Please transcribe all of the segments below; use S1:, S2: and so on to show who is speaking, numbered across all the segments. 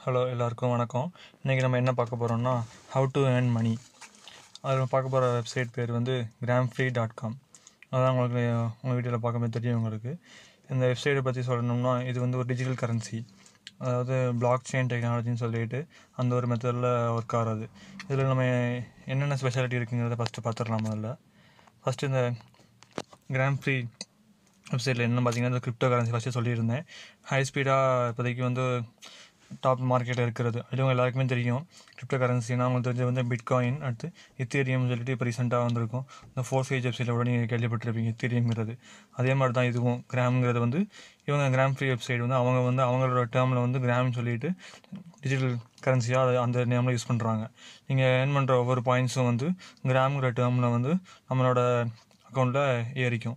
S1: hello எல்லாருக்கும் வணக்கம் இன்றைக்கி நம்ம என்ன பார்க்க போகிறோம்னா ஹவு டு earn மணி அதில் பார்க்க போகிற வெப்சைட் பேர் வந்து கிராம்ஃப்ரீ டாட் காம் அதான் உங்களுக்கு உங்கள் வீடியோவில் பார்க்கும்போது தெரியும் உங்களுக்கு இந்த வெப்சைட்டை பற்றி சொல்லணும்னா இது வந்து ஒரு டிஜிட்டல் கரன்சி அதாவது பிளாக் செயின் டெக்னாலஜின்னு சொல்லிட்டு அந்த ஒரு மெத்தடில் ஒர்க் ஆகிறது இதில் நம்ம என்னென்ன ஸ்பெஷாலிட்டி இருக்குங்கிறத ஃபஸ்ட்டு பார்த்துடலாம் முதல்ல ஃபஸ்ட்டு இந்த கிராம்ஃப்ரீ வெப்சைட்டில் என்ன பார்த்தீங்கன்னா இந்த கிரிப்டோ கரன்சி ஃபஸ்ட்டு சொல்லியிருந்தேன் ஹை ஸ்பீடாக இப்போதைக்கு வந்து டாப் மார்க்கெட்டில் இருக்கிறது அதுவும் எல்லாருக்குமே தெரியும் கிரிப்டோ கரன்சினா உங்களுக்கு தெரிஞ்சது வந்து பிட்காயின் அடுத்து இத்தீரியம் சொல்லிட்டு இப்போ ரீசெண்டாக வந்திருக்கும் இந்த ஃபோர் ஃபேஜ் வெப்சைட்டில் கூட நீங்கள் கேள்விப்பட்டிருப்பீங்க இத்தீரியம்ங்கிறது அதே மாதிரி தான் இதுவும் கிராம்ங்கிறது வந்து இவங்க கிராம் ஃப்ரீ வெப்சைட் வந்து அவங்க வந்து அவங்களோட டேர்மில் வந்து கிராம்னு சொல்லிட்டு டிஜிட்டல் கரன்சியாக அதை அந்த நேமில் யூஸ் பண்ணுறாங்க நீங்கள் ஏர்ன் பண்ணுற ஒவ்வொரு பாயிண்ட்ஸும் வந்து கிராம்ங்கிற டேர்மில் வந்து நம்மளோட அக்கௌண்ட்டில் ஏறிக்கும்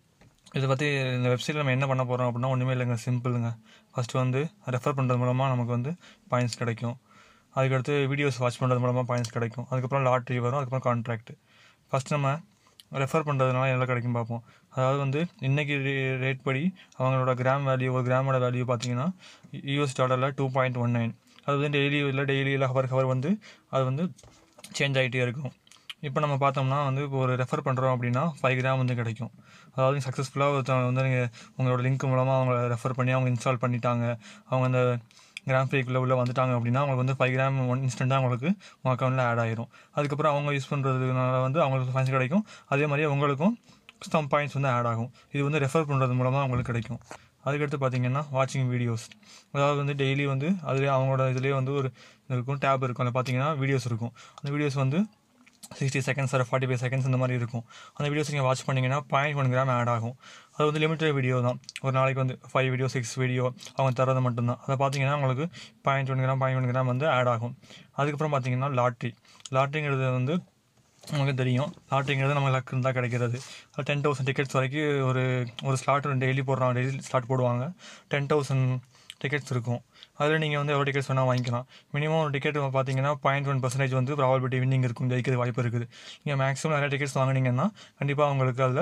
S1: இதை பற்றி இந்த வெப்சைட்டில் நம்ம என்ன பண்ண போகிறோம் அப்படின்னா ஒன்றுமே இல்லைங்க சிம்பிளுங்க ஃபஸ்ட்டு வந்து ரெஃபர் பண்ணுறது மூலமாக நமக்கு வந்து பாயிண்ட்ஸ் கிடைக்கும் அதுக்கடுத்து வீடியோஸ் வாட்ச் பண்ணுறது மூலமாக பாயிண்ட்ஸ் கிடைக்கும் அதுக்கப்புறம் லாட்ரி வரும் அதுக்கப்புறம் கான்ட்ராக்ட் ஃபஸ்ட் நம்ம ரெஃபர் பண்ணுறதுனால எல்லாம் கிடைக்கும் பார்ப்போம் அதாவது வந்து இன்றைக்கி ரேட் படி அவங்களோட கிராம் வேல்யூ ஒரு கிராமோட வேல்யூ பார்த்தீங்கன்னா யூஎஸ் டாலரில் டூ பாயிண்ட் ஒன் நைன் அது வந்து டெய்லி இல்லை டெய்லி இல்லை ஹவர் ஹவர் வந்து அது வந்து சேஞ்ச் ஆகிட்டே இருக்கும் இப்போ நம்ம பார்த்தோம்னா வந்து இப்போ ஒரு ரெஃபர் பண்ணுறோம் அப்படின்னா ஃபைவ் கிராம் வந்து கிடைக்கும் அதாவது சக்ஸஸ்ஃபுல்லாக ஒருத்தவங்க வந்து நீங்கள் உங்களோட லிங்க் மூலமாக அவங்க ரெஃபர் பண்ணி அவங்க இன்ஸ்டால் பண்ணிட்டாங்க அவங்க அந்த கிராம் ஃப்ரீக்குள்ளே உள்ள வந்துட்டாங்க அப்படின்னா அவங்களுக்கு வந்து ஃபைவ் கிராம் ஒன் இன்ஸ்டண்ட்டாக அவங்களுக்கு உங்கள் அக்கௌண்ட்டில் ஆட் ஆயிரும் அதுக்கப்புறம் அவங்க யூஸ் பண்ணுறதுனால வந்து அவங்களுக்கு பாயிண்ட்ஸ் கிடைக்கும் அதே மாதிரி உங்களுக்கும் சம் பாயிண்ட்ஸ் வந்து ஆட் ஆகும் இது வந்து ரெஃபர் பண்ணுறது மூலமாக அவங்களுக்கு கிடைக்கும் அதுக்கடுத்து பார்த்தீங்கன்னா வாட்சிங் வீடியோஸ் அதாவது வந்து டெய்லி வந்து அதுலேயே அவங்களோட இதுலேயே வந்து ஒரு இருக்கும் டேப் இருக்கும் அதில் பார்த்தீங்கன்னா வீடியோஸ் இருக்கும் அந்த வீடியோஸ் வந்து sixty seconds or forty five seconds இந்த மாதிரி இருக்கும் அந்த வீடியோஸ் நீங்கள் வாட்ச் பண்ணிங்கன்னா பாயிண்ட் ஒன் கிராம் ஆட் ஆகும் அது வந்து லிமிட்டட் வீடியோ தான் ஒரு நாளைக்கு வந்து ஃபைவ் வீடியோ சிக்ஸ் வீடியோ அவங்க தரது மட்டும்தான் அதை பார்த்தீங்கன்னா உங்களுக்கு point one gram point one gram வந்து ஆட் ஆகும் அதுக்கப்புறம் பார்த்தீங்கன்னா லாட்ரி லாட்ரிங்கிறது வந்து நமக்கு தெரியும் லாட்ரிங்கிறது நம்ம லக் இருந்தால் கிடைக்கிறது அது டென் தௌசண்ட் டிக்கெட்ஸ் வரைக்கும் ஒரு ஒரு ஸ்லாட் டெய்லி போடுறாங்க டெய்லி ஸ்லாட் போடுவாங்க டென் தௌசண்ட் டிக்கெட்ஸ் இருக்கும் அதில் நீங்கள் வந்து எவ்வளோ டிக்கெட்ஸ் வேணால் வாங்கிக்கலாம் மினிமம் ஒரு டிக்கெட் பார்த்தீங்கன்னா பாயிண்ட் ஒன் பர்சன்டேஜ் வந்து ப்ராபபிலிட்டி வின்னிங் இருக்கும் ஜெயிக்கிறது வாய்ப்பு இருக்குது நீங்கள் மேக்ஸிமம் நிறைய டிக்கெட்ஸ் வாங்கினீங்கன்னா கண்டிப்பாக உங்களுக்கு அதில்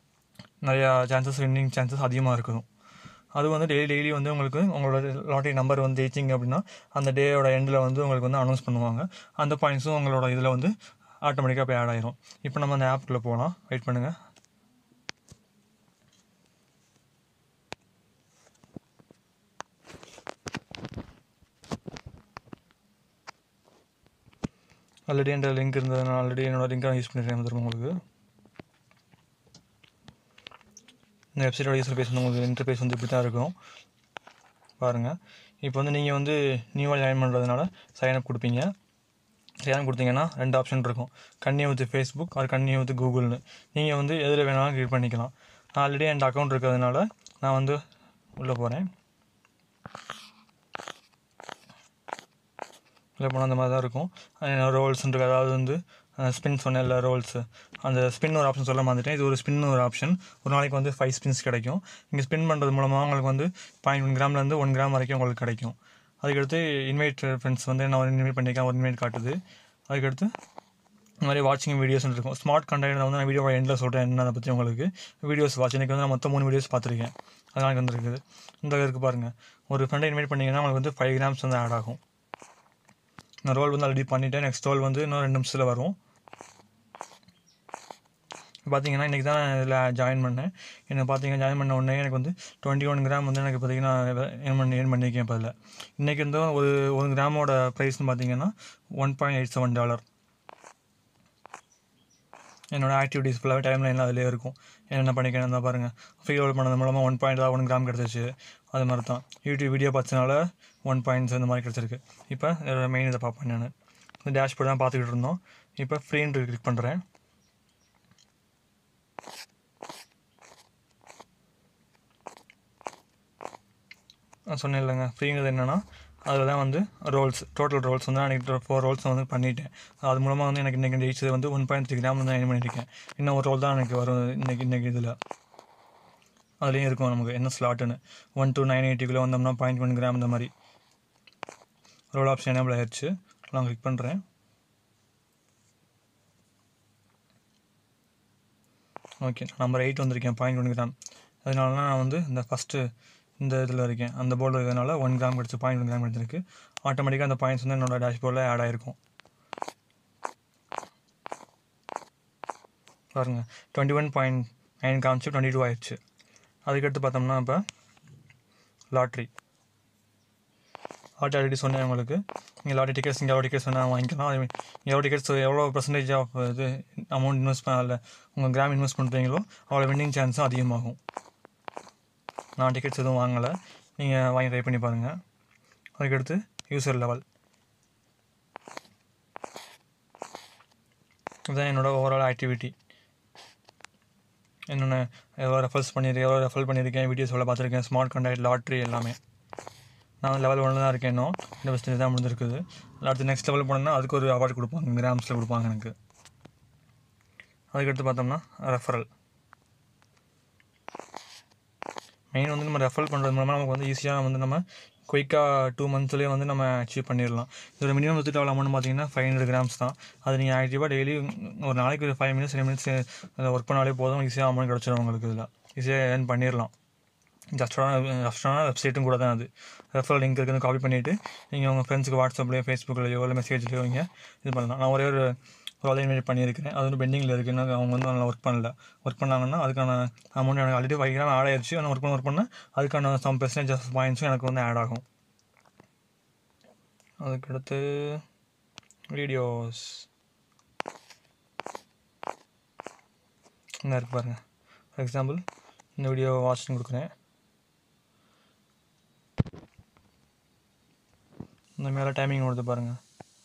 S1: நிறையா சான்சஸ் வின்னிங் சான்சஸ் அதிகமாக இருக்கும் அது வந்து டெய்லி டெய்லி வந்து உங்களுக்கு உங்களோட லாட்டரி நம்பர் வந்து ஜெயிச்சிங்க அப்படின்னா அந்த டேயோட எண்டில் வந்து உங்களுக்கு வந்து அனௌன்ஸ் பண்ணுவாங்க அந்த பாயிண்ட்ஸும் உங்களோட இதில் வந்து ஆட்டோமேட்டிக்காக போய் ஆட் ஆயிரும் இப்போ நம்ம அந்த ஆப்புக்குள்ளே போகலாம் வெயிட் பண்ணுங்கள் ஆல்ரெடி என்ற லிங்க் இருந்தது நான் ஆல்ரெடி என்னோட லிங்க்கை யூஸ் பண்ணிருக்கேன் திரும்ப உங்களுக்கு இந்த வெப்சைட்டோட யூசர் பேஸ் வந்து உங்களுக்கு இன்டர்பேஸ் வந்து இப்படி தான் இருக்கும் பாருங்கள் இப்போ வந்து நீங்கள் வந்து நியூவாக ஜாயின் பண்ணுறதுனால சைனப் கொடுப்பீங்க சைனப் கொடுத்தீங்கன்னா ரெண்டு ஆப்ஷன் இருக்கும் கன்னியூ வித் ஃபேஸ்புக் அது கன்னியூ வித் கூகுள்னு நீங்கள் வந்து எதில் வேணாலும் கிளிக் பண்ணிக்கலாம் நான் ஆல்ரெடி என் அக்கௌண்ட் இருக்கிறதுனால நான் வந்து உள்ளே போகிறேன் உள்ளே போனால் அந்த மாதிரி தான் இருக்கும் ரோல்ஸ்ன்றது அதாவது வந்து ஸ்பின் சொன்னேன்ல ரோல்ஸு அந்த ஸ்பின் ஒரு ஆப்ஷன் சொல்ல மாட்டேன் இது ஒரு ஸ்பின் ஒரு ஆப்ஷன் ஒரு நாளைக்கு வந்து ஃபைவ் ஸ்பின்ஸ் கிடைக்கும் நீங்கள் ஸ்பின் பண்ணுறது மூலமாக உங்களுக்கு வந்து பாயிண்ட் ஒன் கிராம்லேருந்து ஒன் கிராம் வரைக்கும் உங்களுக்கு கிடைக்கும் அதுக்கடுத்து இன்வைட் ஃப்ரெண்ட்ஸ் வந்து நான் ஒரு இன்வைட் பண்ணியிருக்கேன் ஒரு இன்வைட் காட்டுது அதுக்கடுத்து இந்த மாதிரி வாட்சிங் வீடியோஸ் இருக்கும் ஸ்மார்ட் கண்டென்ட் வந்து நான் வீடியோ எண்டில் சொல்கிறேன் என்ன அதை பற்றி உங்களுக்கு வீடியோஸ் வாட்ச் எனக்கு வந்து நான் மொத்தம் மூணு வீடியோஸ் பார்த்துருக்கேன் அதனால் எனக்கு வந்துருக்குது இந்த இருக்குது பாருங்கள் ஒரு ஃப்ரெண்டை இன்வைட் பண்ணிங்கன்னா உங்களுக்கு வந்து ஃபைவ் கிராம்ஸ் வந்து ஆட் ஆகும் நான் ரோல் வந்து ஆல்ரெடி பண்ணிவிட்டேன் நெக்ஸ்ட் ரோல் வந்து இன்னும் ரெண்டு நிமிஷத்தில் வரும் பார்த்தீங்கன்னா இன்றைக்கி தான் இதில் ஜாயின் பண்ணேன் என்ன பார்த்தீங்கன்னா ஜாயின் பண்ண உடனே எனக்கு வந்து டுவெண்ட்டி ஒன் கிராம் வந்து எனக்கு பார்த்தீங்கன்னா ஏர்ன் பண்ணி ஏர்ன் பண்ணியிருக்கேன் இப்போ அதில் இன்றைக்கி வந்து ஒரு ஒரு கிராமோட ப்ரைஸ்னு பார்த்தீங்கன்னா one point eight seven dollar என்னோடய ஆக்டிவிட்டீஸ் ஃபுல்லாகவே டைம் லைனில் அதிலே இருக்கும் என்னென்ன பண்ணிக்கிறேன் தான் பாருங்கள் ஃப்ரீ ரோல் பண்ணது மூலமாக ஒன் பாயிண்ட் ஒன் கிராம் கிடச்சிச்சு அது மாதிரி தான் யூடியூப் வீடியோ பார்த்தனால ஒன் பாயிண்ட்ஸ் அந்த மாதிரி கிடச்சிருக்கு இப்போ மெயின் இதை பார்ப்பேன் நான் இந்த டேஷ்போர்ட் தான் பார்த்துக்கிட்டு இருந்தோம் இப்போ ஃப்ரீன்ட்டு கிளிக் பண்ணுறேன் நான் சொன்னேன் இல்லைங்க ஃப்ரீங்கிறது என்னென்னா அதில் தான் வந்து ரோல்ஸ் டோட்டல் ரோல்ஸ் வந்து நான் ஃபோர் ரோல்ஸ் வந்து பண்ணிட்டேன் அது மூலமாக வந்து எனக்கு இன்றைக்கி ஜெயிச்சது வந்து ஒன் பாயிண்ட் த்ரீ கிராம் வந்து நான் பண்ணியிருக்கேன் இன்னும் ஒரு ரோல் தான் எனக்கு வரும் இன்றைக்கி இன்றைக்கி இதில் அதுலேயும் இருக்கும் நமக்கு என்ன ஸ்லாட்டுன்னு ஒன் டூ நைன் எயிட்டிக்குள்ளே வந்தோம்னா பாயிண்ட் ஒன் கிராம் இந்த மாதிரி ரோல் ஆப்ஷன் எனேபிள் ஆயிடுச்சு நான் கிளிக் பண்ணுறேன் ஓகே நம்பர் எயிட் வந்திருக்கேன் பாயிண்ட் ஒன் கிராம் அதனால நான் வந்து இந்த ஃபஸ்ட்டு இந்த இதில் இருக்கேன் அந்த போர்டில் இருக்கிறதுனால ஒன் கிராம் கிடச்சி பாயிண்ட் ஒன் கிராம் கிடச்சிருக்கு ஆட்டோமேட்டிக்காக அந்த பாயிண்ட்ஸ் வந்து என்னோட டேஷ்போர்டில் ஆட் ஆகிருக்கும் பாருங்க டுவெண்ட்டி ஒன் பாயிண்ட் நைன் காமிச்சு டுவெண்ட்டி டூ ஆயிடுச்சு அதுக்கடுத்து பார்த்தோம்னா இப்போ லாட்ரி லாட்ரி ஆல்ரெடி சொன்னேன் உங்களுக்கு நீங்கள் லாட்ரி டிக்கெட்ஸ் இங்கே எவ்வளோ டிக்கெட்ஸ் வேணால் வாங்கிக்கலாம் அதே மாதிரி எவ்வளோ டிக்கெட்ஸ் எவ்வளோ பர்சன்டேஜ் ஆஃப் இது அமௌண்ட் இன்வெஸ்ட் பண்ணல உங்கள் கிராம் இன்வெஸ்ட் பண்ணுறீங்களோ அவ்வளோ வின்னிங் சான்ஸும் அதிகமாகும் நான் டிக்கெட்ஸ் எதுவும் வாங்கலை நீங்கள் வாங்கி ட்ரை பண்ணி பாருங்கள் அதுக்கடுத்து யூசர் லெவல் இதுதான் என்னோட ஓவரால் ஆக்டிவிட்டி என்னென்ன எவ்வளோ ரெஃபர்ஸ் பண்ணியிருக்கேன் எவ்வளோ ரெஃபர் பண்ணியிருக்கேன் வீடியோஸ் எவ்வளோ பார்த்துருக்கேன் ஸ்மார்ட் கான்டாக்ட் லாட்ரி எல்லாமே நான் லெவல் ஒன்று தான் இருக்கேன் இன்னும் இந்த ஃபஸ்ட் தான் முடிஞ்சிருக்குது அடுத்து நெக்ஸ்ட் லெவல் போனோம்னா அதுக்கு ஒரு அவார்டு கொடுப்பாங்க கிராம்ஸில் கொடுப்பாங்க எனக்கு அதுக்கடுத்து பார்த்தோம்னா ரெஃபரல் மெயின் வந்து நம்ம ரெஃபர் பண்ணுறது மூலமாக நமக்கு வந்து ஈஸியாக வந்து நம்ம குயிக்காக டூ மந்த்ஸ்லேயே வந்து நம்ம அச்சீவ் பண்ணிடலாம் இதோட மினிமம் வித்துட்டு அவ்வளோ அமௌண்ட் பார்த்தீங்கன்னா ஃபைவ் ஹண்ட்ரட் கிராம்ஸ் தான் அது நீங்கள் ஆக்டிவாக டெய்லி ஒரு நாளைக்கு ஒரு five minutes ten minutes work பண்ணாலே போதும் ஈஸியாக அமௌண்ட் கிடச்சிடும் உங்களுக்கு இதில் ஈஸியாக ஏர்ன் பண்ணிடலாம் ஜஸ்டான ஜஸ்டான வெப்சைட்டும் கூட தான் அது ரெஃபரல் லிங்க் இருக்குது காப்பி பண்ணிவிட்டு நீங்கள் உங்கள் ஃப்ரெண்ட்ஸுக்கு வாட்ஸ்அப்லேயோ ஃபேஸ்புக்லையோ இல்லை மெசேஜ்லையோ நீங்கள் இது பண்ணலாம் நான் ஒரே ஒரு ஒரு ஆல்ரெடி பண்ணியிருக்கிறேன் அது வந்து பெண்டிங்கில் இருக்குது இன்னும் அவங்க வந்து நல்லா ஒர்க் பண்ணல ஒர்க் பண்ணாங்கன்னா அதுக்கான அமௌண்ட் எனக்கு ஆல்ரெடி ஃபைவ் கிராம் ஆட் ஆயிடுச்சு ஆனால் ஒர்க் பண்ண ஒர்க் பண்ண அதுக்கான சம் பெர்சன்டேஜ் ஆஃப் பாயிண்ட்ஸும் எனக்கு வந்து ஆட் ஆகும் அதுக்கடுத்து வீடியோஸ் என்ன இருக்கு பாருங்கள் ஃபார் எக்ஸாம்பிள் இந்த வீடியோ வாட்ச்னு கொடுக்குறேன் இந்த மேலே டைமிங் கொடுத்து பாருங்கள்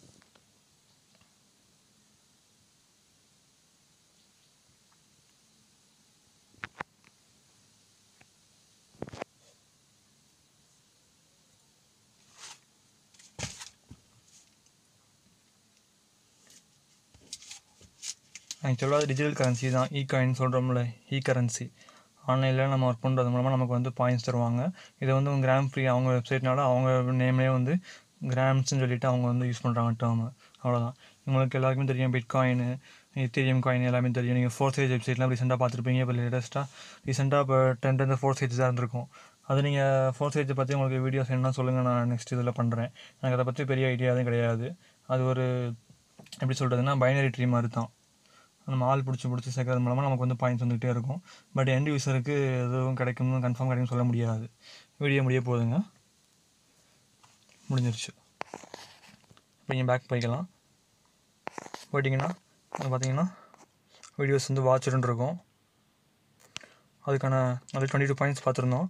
S1: ஆக்சுவலாக அது டிஜிட்டல் கரன்சி தான் இ காயின் சொல்கிறோம்ல இ கரன்சி ஆன்லைனில் நம்ம ஒர்க் பண்ணுறது மூலமாக நமக்கு வந்து பாயிண்ட்ஸ் தருவாங்க இதை வந்து கிராம் ஃப்ரீ அவங்க வெப்சைட்னால அவங்க நேம்லேயே வந்து கிராம்ஸ்னு சொல்லிட்டு அவங்க வந்து யூஸ் பண்ணுறாங்க டேர்மு அவ்வளோதான் உங்களுக்கு எல்லாருக்குமே தெரியும் பிட் காயின் எத்தீரியம் காயின் எல்லாமே தெரியும் நீங்கள் ஃபோர் சைஸ் வெப்சைட்லாம் ரீசெண்டாக பார்த்துருப்பீங்க இப்போ லேட்டஸ்ட்டாக ரீசெண்டாக இப்போ டென் டென் ஃபோர் சைஸ் தான் இருந்திருக்கும் அது நீங்கள் ஃபோர் சைஸை பற்றி உங்களுக்கு வீடியோஸ் என்ன சொல்லுங்கள் நான் நெக்ஸ்ட் இதில் பண்ணுறேன் எனக்கு அதை பற்றி பெரிய ஐடியா எதுவும் கிடையாது அது ஒரு எப்படி சொல்கிறதுனா பைனரி ட்ரீ மாதிரி தான் நம்ம ஆள் பிடிச்சி பிடிச்சி சேர்க்கறது மூலமாக நமக்கு வந்து பாயிண்ட்ஸ் வந்துகிட்டே இருக்கும் பட் எண்ட் யூஸருக்கு எதுவும் கிடைக்கும்னு கன்ஃபார்ம் கிடைக்கும்னு சொல்ல முடியாது வீடியோ முடிய போகுதுங்க முடிஞ்சிருச்சு இப்போ நீங்கள் பேக் போய்க்கலாம் போயிட்டிங்கன்னா அது பார்த்தீங்கன்னா வீடியோஸ் வந்து வாட்சுன்னு இருக்கும் அதுக்கான அது டுவெண்ட்டி டூ பாயிண்ட்ஸ் பார்த்துருந்தோம்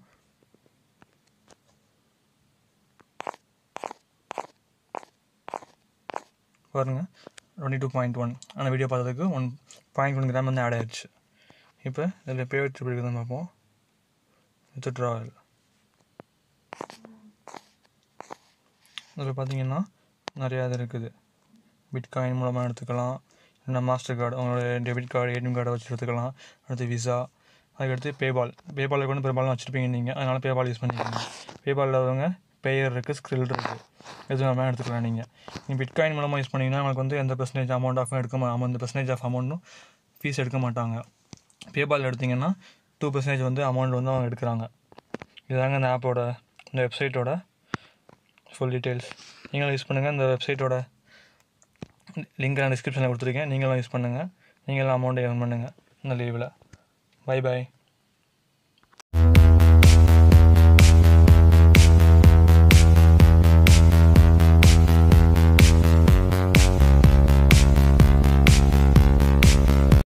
S1: பாருங்கள் டுவெண்ட்டி டூ பாயிண்ட் ஒன் அந்த வீடியோ பார்த்ததுக்கு ஒன் பாயிண்ட் ஒன் கிராம் வந்து ஆட் ஆயிடுச்சு இப்போ இதில் பேமெண்ட் எப்படி இருக்குதுன்னு பார்ப்போம் வித்ட்ராவல் இதில் பார்த்தீங்கன்னா நிறையா இது இருக்குது பிட்காயின் மூலமாக எடுத்துக்கலாம் இல்லைனா மாஸ்டர் கார்டு அவங்களோட டெபிட் கார்டு ஏடிஎம் கார்டை வச்சு எடுத்துக்கலாம் அடுத்து விசா அதுக்கடுத்து பேபால் பேபாலில் கொண்டு பெரும்பாலும் வச்சுருப்பீங்க நீங்கள் அதனால் பேபால் யூஸ் பண்ணிக்கோங்க பேபாலில் உள்ளவங்க பேயர் இருக்குது ஸ்க்ரில் இருக்குது எது வேணால் எடுத்துக்கலாம் நீங்கள் நீங்கள் பிட்காயின் மூலமாக யூஸ் பண்ணிங்கன்னா உங்களுக்கு வந்து எந்த பர்சன்டேஜ் அமௌண்ட் ஆஃப் எடுக்க மா அந்த பர்சன்டேஜ் ஆஃப் அமௌண்ட்டும் ஃபீஸ் எடுக்க மாட்டாங்க பேபால் எடுத்திங்கன்னா டூ பர்சன்டேஜ் வந்து அமௌண்ட் வந்து அவங்க எடுக்கிறாங்க இதுதாங்க இந்த ஆப்போட இந்த வெப்சைட்டோட ஃபுல் டீட்டெயில்ஸ் நீங்களும் யூஸ் பண்ணுங்கள் இந்த வெப்சைட்டோட லிங்க் நான் டிஸ்கிரிப்ஷனில் கொடுத்துருக்கேன் நீங்களும் யூஸ் பண்ணுங்கள் நீங்களும் அமௌண்ட்டை ஏர்ன் பண்ணுங்கள் இந்த லீவில் பை பை